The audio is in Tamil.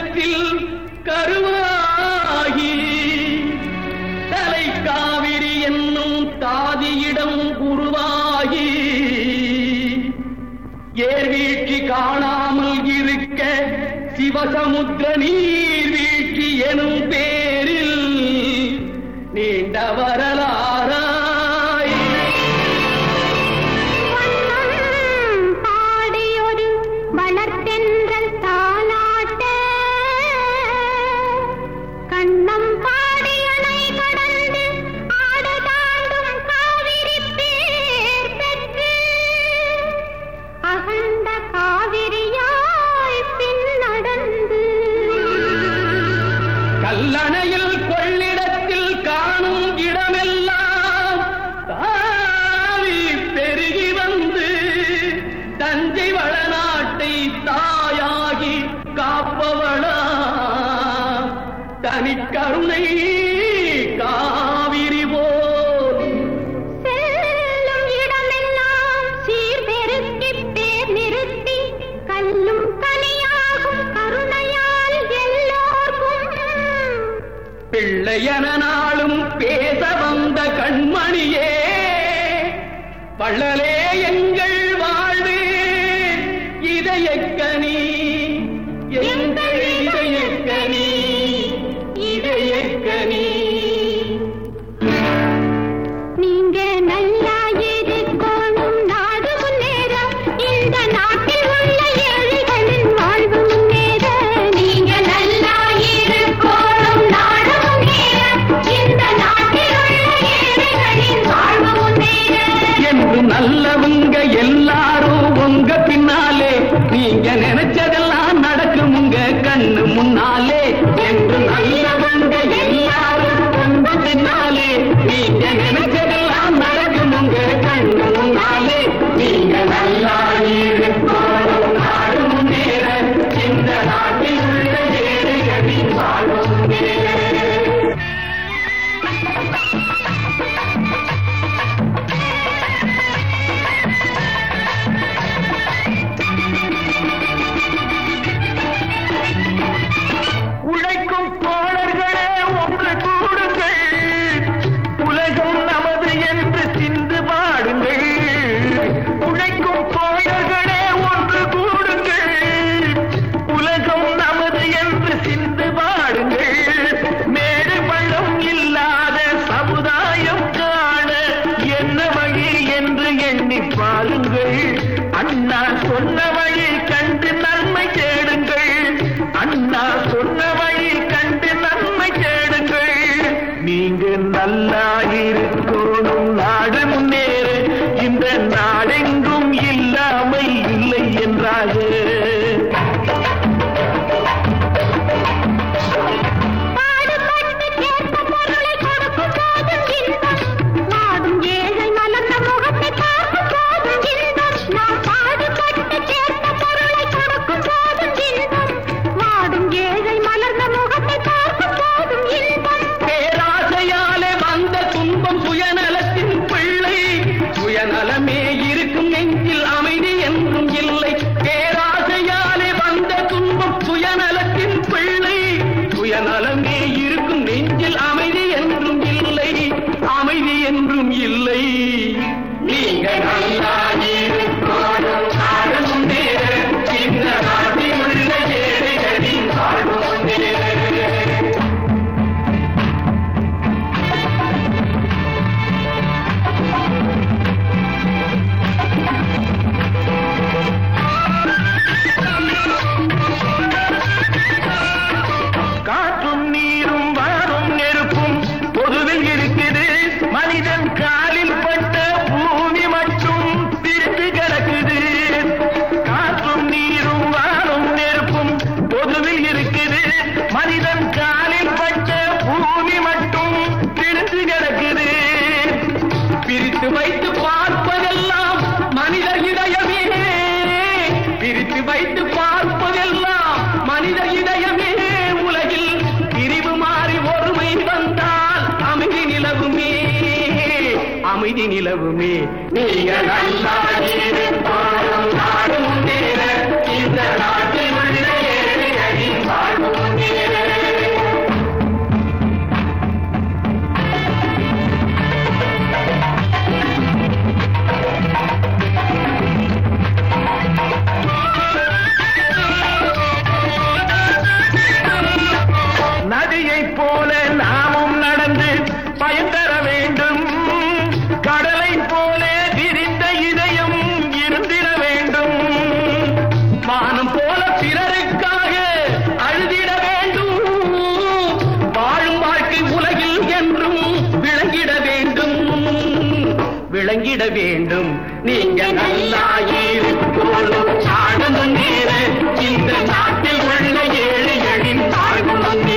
கொள்ளிடத்தில் கருவாகி தலை காவிரி என்னும் தாதியிடம் உருவாகி ஏர்வீழ்ச்சி காணாமல் இருக்க சிவசமுத்திர நீர்வீழ்ச்சி எனும் பேரில் நீண்ட வரலாறாய் வண்ணம் பாடியொரு வளர்த்தென்றல் தாலாட்ட கண்ணம் பாடியணை கடந்து ஆடு தாண்டும் காவிரி பேர் பெற்று அகண்ட காவிரியாய் பின் நடந்து கல்லணையில் கொள்ளிடத்தில் காணும் இடமெல்லாம் தாவி பெருகி வந்து தஞ்சை வளநாட்டை தாயாகி காப்பவளா தனிக்கருணை காவிரி போல் செல்லும் இடமெல்லாம் சீர்பெருக்கி பேர் நிறுத்தி கல்லும் கனியாகும் கருணையால் எல்லோர்க்கும் பிள்ளையன நாளும் பேச வந்த கண்மணியே வள்ளலே எங்கள் வாழ்வே இதயக்கனி எங்கள் இதயக்கனி இதயக்கனி நீங்க நல்லா இருக்கணும் நாடு முன்னேற இந்த நாட்டில் உள்ள ஏழைகளின் வாழ்வு முன்னேற நீங்க நல்லா இருக்கணும் நாடு முன்னேற இந்த நாட்டில் உள்ள ஏழைகளின் வாழ்வு முன்னேற என்று நல்லவங்க எல்லாரும் உங்க பின்னாலே நீங்க நினைச்சதெல்லாம் நடக்கும் உங்க கண்ணு முன்னாலே என்று நல்லவங்க எல்லாரும் உங்க பின்னாலே நீங்க நினைச்சதெல்லாம் நடக்கும் உங்க கண்ணு முன்னாலே நீங்க நல்லா இருக்கணும் நாடு முன்னேற இந்த நாட்டில் உள்ள ஏழைகளின் வாழ்வு முன்னேற உழைக்கும் தோழர்களே ஒன்று கூடுங்கள் உலகம் நமது என்று சிந்து பாடுங்கள் உழைக்கும் தோழர்களே ஒன்று கூடுங்கள் உலகம் நமது என்று சிந்து பாடுங்கள் மேடு பள்ளம் இல்லாத சமுதாயம் காண என்ன வழி என்று எண்ணி பாருங்கள் அண்ணா சொன்ன வழி கண்டு நன்மை தேடுங்கள் அண்ணா சொன்ன வழி கண்டு நன்மை தேடுங்கள் நீங்க நல்லா இருக்கணும் நாடு முன்னேற இந்த நாடெங்கும் இல்லாமை இல்லை என்றாக பாடுபட்டு சேர்த்த பொருளை கொடுக்கும் போதும் இன்பம் வாடும் ஏழை மலர்ந்த முகத்தை பார்க்கும் போதும் இன்பம் நாம் பாடுபட்டு சேர்த்த பொருளை கொடுக்கும் போதும் இன்பம் வாடும் ஏழை மலர்ந்த முகத்தை பார்க்கும் போதும் இன்பம் பேராசையாலே வந்த துன்பம் சுயநலத்தின் பிள்ளை சுயநலமே இருக்கும் நெஞ்சில் அமைதி என்றும் இல்லை பேராசையாலே வந்த துன்பம் சுயநலத்தின் பிள்ளை சுயநலமே இருக்கும் நெஞ்சில் அமைதி என்றும் இல்லை அமைதி என்றும் இல்லை நீங்க நல்லா இருக்கணும் நாடு முன்னேற இந்த நாட்டில் உள்ள ஏழைகளின் வாழ்வு முன்னேற காற்றும் நீரும் வாரும் நெருப்பும் பொதுவில் இருக்குது மனிதன் காலில் பட்ட பூமி மட்டும் பிரித்து கிடக்குது காற்றும் நீரும் வாரும் நெருப்பும் பொதுவில் இருக்குது மனிதன் காலில் பட்ட பூமி மட்டும் பிரித்து கிடக்குது பிரித்து வைத்து பார்ப்பதெல்லாம் மனித இதயமே பிரித்து வைத்து பார்ப்பதெல்லாம் மனித இதயமே உலகில் பிரிவு மாறி ஒருமை வந்தால் அமைதி நிலவுமே அமைதி நிலவுமே நீங்க நல்லா இருக்கணும், நாடு முன்னேற, இந்த நாட்டில் உள்ள ஏழைகளின் வாழ்வு வேண்டும் நீங்க நல்லா இருக்கணும் நாடு முன்னேற இந்த நாட்டில் உள்ள ஏழைகளின் நாடு முன்னேற